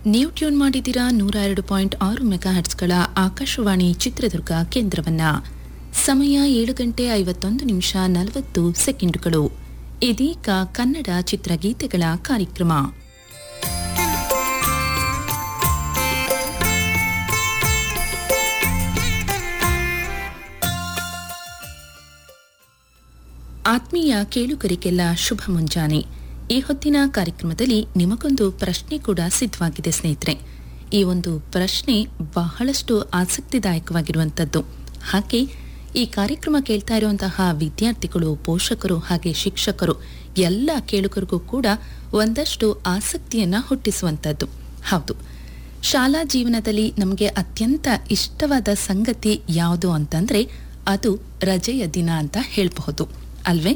ನೀವು ಟ್ಯೂನ್ ಮಾಡಿದ್ದೀರಾ ನೂರ ಎರಡು ಪಾಯಿಂಟ್ ಆರು ಮೆಗಾಹರ್ಟ್ಸ್ಗಳ ಆಕಾಶವಾಣಿ ಚಿತ್ರದುರ್ಗ ಕೇಂದ್ರವನ್ನ ಸಮಯ ಏಳು ಗಂಟೆ ಐವತ್ತೊಂದು ನಿಮಿಷ ನಲವತ್ತು ಸೆಕೆಂಡುಗಳು ಇದೀಗ ಕನ್ನಡ ಚಿತ್ರಗೀತೆಗಳ ಕಾರ್ಯಕ್ರಮ ಆತ್ಮೀಯ ಕೇಳುಗರಿಗೆಲ್ಲ ಶುಭ ಮುಂಜಾನೆ ಈ ಹೊತ್ತಿನ ಕಾರ್ಯಕ್ರಮದಲ್ಲಿ ನಿಮಗೊಂದು ಪ್ರಶ್ನೆ ಕೂಡ ಸಿದ್ಧವಾಗಿದೆ ಸ್ನೇಹಿತರೆ ಈ ಒಂದು ಪ್ರಶ್ನೆ ಬಹಳಷ್ಟು ಆಸಕ್ತಿದಾಯಕವಾಗಿರುವಂಥದ್ದು ಹಾಗೆ ಈ ಕಾರ್ಯಕ್ರಮ ಕೇಳ್ತಾ ಇರುವಂತಹ ವಿದ್ಯಾರ್ಥಿಗಳು ಪೋಷಕರು ಹಾಗೆ ಶಿಕ್ಷಕರು ಎಲ್ಲ ಕೇಳುಗರಿಗೂ ಕೂಡ ಒಂದಷ್ಟು ಆಸಕ್ತಿಯನ್ನ ಹುಟ್ಟಿಸುವಂಥದ್ದು ಹೌದು ಶಾಲಾ ಜೀವನದಲ್ಲಿ ನಮಗೆ ಅತ್ಯಂತ ಇಷ್ಟವಾದ ಸಂಗತಿ ಯಾವುದು ಅಂತಂದ್ರೆ ಅದು ರಜೆಯ ದಿನ ಅಂತ ಹೇಳಬಹುದು ಅಲ್ವೇ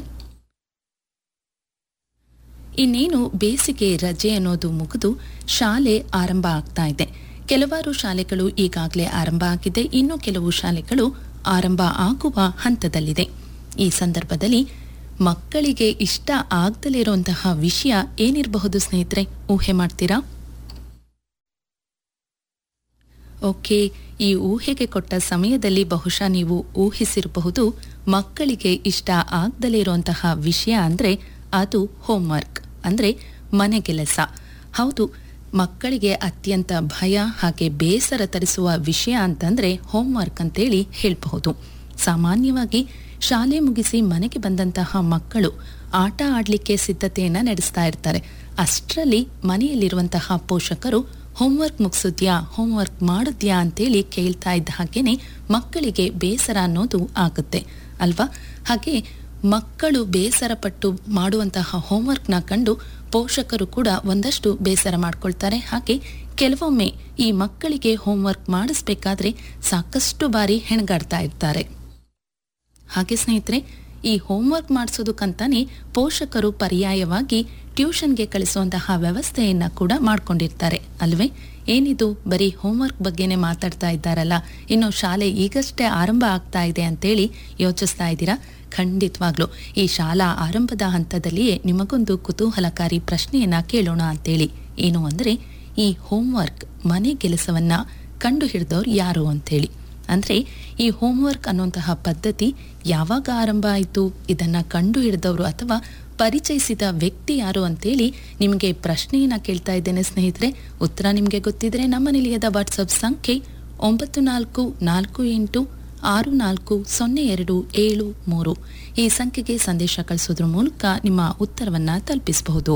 ಇನ್ನೇನು ಬೇಸಿಗೆ ರಜೆ ಅನ್ನೋದು ಮುಗಿದು ಶಾಲೆ ಆರಂಭ ಆಗ್ತಾ ಇದೆ ಕೆಲವಾರು ಶಾಲೆಗಳು ಈಗಾಗಲೇ ಆರಂಭ ಆಗಿದೆ ಇನ್ನು ಕೆಲವು ಶಾಲೆಗಳು ಆರಂಭ ಆಗುವ ಹಂತದಲ್ಲಿದೆ ಈ ಸಂದರ್ಭದಲ್ಲಿ ಮಕ್ಕಳಿಗೆ ಇಷ್ಟ ಆಗ್ದಲೇ ಇರುವಂತಹ ವಿಷಯ ಏನಿರಬಹುದು ಸ್ನೇಹಿತರೆ ಊಹೆ ಮಾಡ್ತೀರಾ ಓಕೆ ಈ ಊಹೆಗೆ ಕೊಟ್ಟ ಸಮಯದಲ್ಲಿ ಬಹುಶಃ ನೀವು ಊಹಿಸಿರಬಹುದು ಮಕ್ಕಳಿಗೆ ಇಷ್ಟ ಆಗ್ದಲೇ ಇರುವಂತಹ ವಿಷಯ ಅಂದ್ರೆ ಅದು ಹೋಮ್ವರ್ಕ್ ಅಂದ್ರೆ ಮನೆಗೆಲಸ ಹೌದು ಮಕ್ಕಳಿಗೆ ಅತ್ಯಂತ ಭಯ ಹಾಗೆ ಬೇಸರ ತರಿಸುವ ವಿಷಯ ಅಂತಂದ್ರೆ ಹೋಮ್ವರ್ಕ್ ಅಂತೇಳಿ ಹೇಳಬಹುದು ಸಾಮಾನ್ಯವಾಗಿ ಶಾಲೆ ಮುಗಿಸಿ ಮನೆಗೆ ಬಂದಂತಹ ಮಕ್ಕಳು ಆಟ ಆಡ್ಲಿಕ್ಕೆ ಸಿದ್ಧತೆಯನ್ನ ನಡೆಸ್ತಾ ಇರ್ತಾರೆ ಅಷ್ಟರಲ್ಲಿ ಮನೆಯಲ್ಲಿರುವಂತಹ ಪೋಷಕರು ಹೋಮ್ವರ್ಕ್ ಮುಗಿಸಿದ್ಯಾ ಹೋಮ್ವರ್ಕ್ ಮಾಡಿದ್ಯಾ ಅಂತೇಳಿ ಕೇಳ್ತಾ ಇದ್ದ ಹಾಗೇನೆ ಮಕ್ಕಳಿಗೆ ಬೇಸರ ಅನ್ನೋದು ಆಗುತ್ತೆ ಅಲ್ವಾ ಹಾಗೆ ಮಕ್ಕಳು ಬೇಸರ ಪಟ್ಟು ಮಾಡುವಂತಹ ಹೋಮ್ವರ್ಕ್ನ ಕಂಡು ಪೋಷಕರು ಕೂಡ ಒಂದಷ್ಟು ಬೇಸರ ಮಾಡ್ಕೊಳ್ತಾರೆ ಹಾಗೆ ಕೆಲವೊಮ್ಮೆ ಈ ಮಕ್ಕಳಿಗೆ ಹೋಮ್ವರ್ಕ್ ಮಾಡಿಸ್ಬೇಕಾದ್ರೆ ಸಾಕಷ್ಟು ಬಾರಿ ಹೆಣಗಾಡ್ತಾ ಇರ್ತಾರೆ ಹಾಗೆ ಸ್ನೇಹಿತರೆ ಈ ಹೋಮ್ವರ್ಕ್ ಮಾಡಿಸೋದಕ್ಕಂತಾನೆ ಪೋಷಕರು ಪರ್ಯಾಯವಾಗಿ ಟ್ಯೂಷನ್ಗೆ ಕಳಿಸುವಂತಹ ವ್ಯವಸ್ಥೆಯನ್ನ ಕೂಡ ಮಾಡ್ಕೊಂಡಿರ್ತಾರೆ ಅಲ್ವೇ ಏನಿದು ಬರೀ ಹೋಮ್ವರ್ಕ್ ಬಗ್ಗೆನೇ ಮಾತಾಡ್ತಾ ಇದ್ದಾರಲ್ಲ ಇನ್ನು ಶಾಲೆ ಈಗಷ್ಟೇ ಆರಂಭ ಆಗ್ತಾ ಇದೆ ಅಂತೇಳಿ ಯೋಚಿಸ್ತಾ ಇದ್ದೀರಾ ಖಂಡಿತವಾಗ್ಲು ಈ ಶಾಲಾ ಆರಂಭದ ಹಂತದಲ್ಲಿಯೇ ನಿಮಗೊಂದು ಕುತೂಹಲಕಾರಿ ಪ್ರಶ್ನೆಯನ್ನ ಕೇಳೋಣ ಅಂತೇಳಿ ಏನು ಅಂದ್ರೆ ಈ ಹೋಮ್ವರ್ಕ್ ಮನೆ ಕೆಲಸವನ್ನ ಕಂಡು ಹಿಡಿದವ್ರು ಯಾರು ಅಂತೇಳಿ ಅಂದ್ರೆ ಈ ಹೋಮ್ವರ್ಕ್ ಅನ್ನುವಂತಹ ಪದ್ಧತಿ ಯಾವಾಗ ಆರಂಭ ಆಯಿತು ಇದನ್ನ ಕಂಡು ಹಿಡಿದವರು ಅಥವಾ ಪರಿಚಯಿಸಿದ ವ್ಯಕ್ತಿ ಯಾರು ಅಂತೇಳಿ ನಿಮಗೆ ಪ್ರಶ್ನೆಯನ್ನ ಕೇಳ್ತಾ ಇದ್ದೇನೆ ಸ್ನೇಹಿತರೆ ಉತ್ತರ ನಿಮಗೆ ಗೊತ್ತಿದ್ರೆ ನಮ್ಮ ನಿಲಯದ ವಾಟ್ಸಪ್ ಸಂಖ್ಯೆ ಒಂಬತ್ತು ನಾಲ್ಕು ನಾಲ್ಕು ಎಂಟು ಆರು ನಾಲ್ಕು ಸೊನ್ನೆ ಎರಡು ಏಳು ಮೂರು ಈ ಸಂಖ್ಯೆಗೆ ಸಂದೇಶ ಕಳಿಸೋದ್ರ ಮೂಲಕ ನಿಮ್ಮ ಉತ್ತರವನ್ನ ತಲುಪಿಸಬಹುದು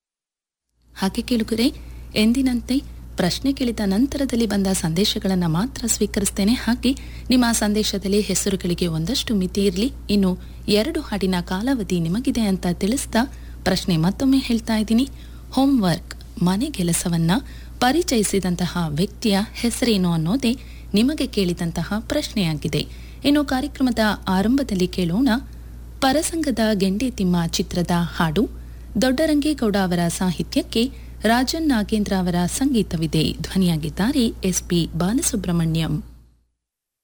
ಹಾಗೆ ಕೇಳುಗರೆ ಎಂದಿನಂತೆ ಪ್ರಶ್ನೆ ಕೇಳಿದ ನಂತರದಲ್ಲಿ ಬಂದ ಸಂದೇಶಗಳನ್ನು ಮಾತ್ರ ಸ್ವೀಕರಿಸ್ತೇನೆ ಹಾಗೆ ನಿಮ್ಮ ಸಂದೇಶದಲ್ಲಿ ಹೆಸರುಗಳಿಗೆ ಒಂದಷ್ಟು ಮಿತಿ ಇರಲಿ ಇನ್ನು ಎರಡು ಹಾಡಿನ ಕಾಲಾವಧಿ ನಿಮಗಿದೆ ಅಂತ ತಿಳಿಸ್ತಾ ಪ್ರಶ್ನೆ ಮತ್ತೊಮ್ಮೆ ಹೇಳ್ತಾ ಇದ್ದೀನಿ ಹೋಮ್ವರ್ಕ್ ಮನೆ ಕೆಲಸವನ್ನ ಪರಿಚಯಿಸಿದಂತಹ ವ್ಯಕ್ತಿಯ ಹೆಸರೇನು ಅನ್ನೋದೇ ನಿಮಗೆ ಕೇಳಿದಂತಹ ಪ್ರಶ್ನೆಯಾಗಿದೆ ಇನ್ನು ಕಾರ್ಯಕ್ರಮದ ಆರಂಭದಲ್ಲಿ ಕೇಳೋಣ ಪರಸಂಗದ ಗೆಂಡೆ ತಿಮ್ಮ ಚಿತ್ರದ ಹಾಡು ದೊಡ್ಡರಂಗೇಗೌಡ ಅವರ ಸಾಹಿತ್ಯಕ್ಕೆ ರಾಜನ್ ನಾಗೇಂದ್ರ ಅವರ ಸಂಗೀತವಿದೆ ಧ್ವನಿಯಾಗಿದ್ದಾರೆ ಎಸ್ಪಿ ಬಾಲಸುಬ್ರಹ್ಮಣ್ಯಂ